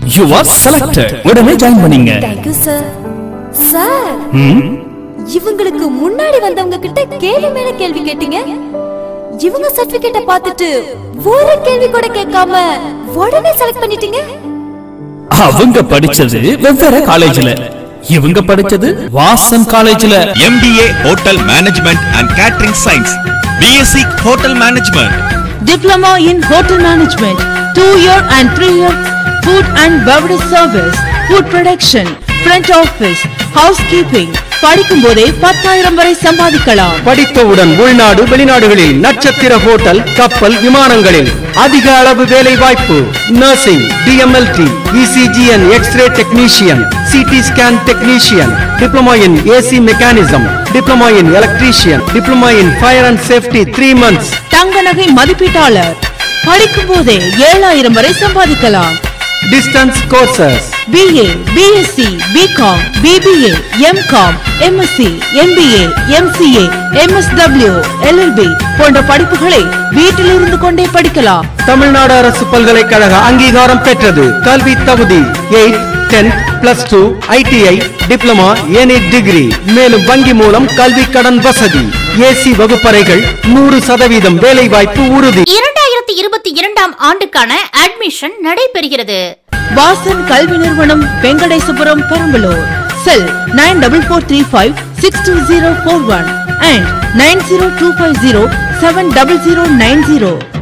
You are selected உடனே join பண்ணீங்க thank you sir sir ம் இவங்களுக்கு முன்னாடி வந்தவங்க கிட்ட கேள்வி மேல கேள்வி கேட்டீங்க இவங்க சர்டிபிகேட்ட பார்த்துட்டு ஒரு கேள்வி கூட கேட்காம உடனே செலக்ட் பண்ணிட்டீங்க அவங்க படிச்சது வெவ்வேறு காலேஜ்ல இவங்க படிச்சது வாசன் காலேஜ்ல MBA Hotel Management and Catering Science, BSc Hotel Management, Diploma in Hotel Management, 2-year and 3-year Food and Beverage Service, Food Production, Front Office, Housekeeping. படிக்கும் போதே பத்தாயிரம் வரை சம்பாதிக்கலாம் படித்தவுடன் உள்நாடு வெளிநாடுகளில் நட்சத்திர ஹோட்டல் கப்பல் விமானங்களில் அதிக அளவு வேலை வாய்ப்பு nursing DMLT ECG and x-ray technician CT scan technician diploma in AC mechanism diploma in electrician diploma in fire and safety three months தங்க நகை மதிப்பீட்டாளர் படிக்கும் போதே ஏழாயிரம் வரை சம்பாதிக்கலாம் distance courses BA BSc BCom BBA MCom MSc MBA MCA MSW LLB போன்ற படிப்புகளை வீட்டிலிருந்து கொண்டே படிக்கலாம் தமிழ்நாடு அரசு பல்கலைக்கழக அங்கீகாரம் பெற்றது கல்வி தகுதி eight tenth plus two ITI diploma any degree மேலும் வங்கி மூலம் கல்வி கடன் வசதி ஏசி வகுப்பறைகள் நூறு சதவீதம் வேலை வாய்ப்பு உறுதி இரண்டாயிரத்தி இருபத்தி இரண்டாம் ஆண்டுக்கான அட்மிஷன் நடைபெறுகிறது வாசன் கல்வி நிறுவனம் Venkatesapuram Perambalur cell nine double four three five six two zero four one and nine zero two five zero seven double zero nine zero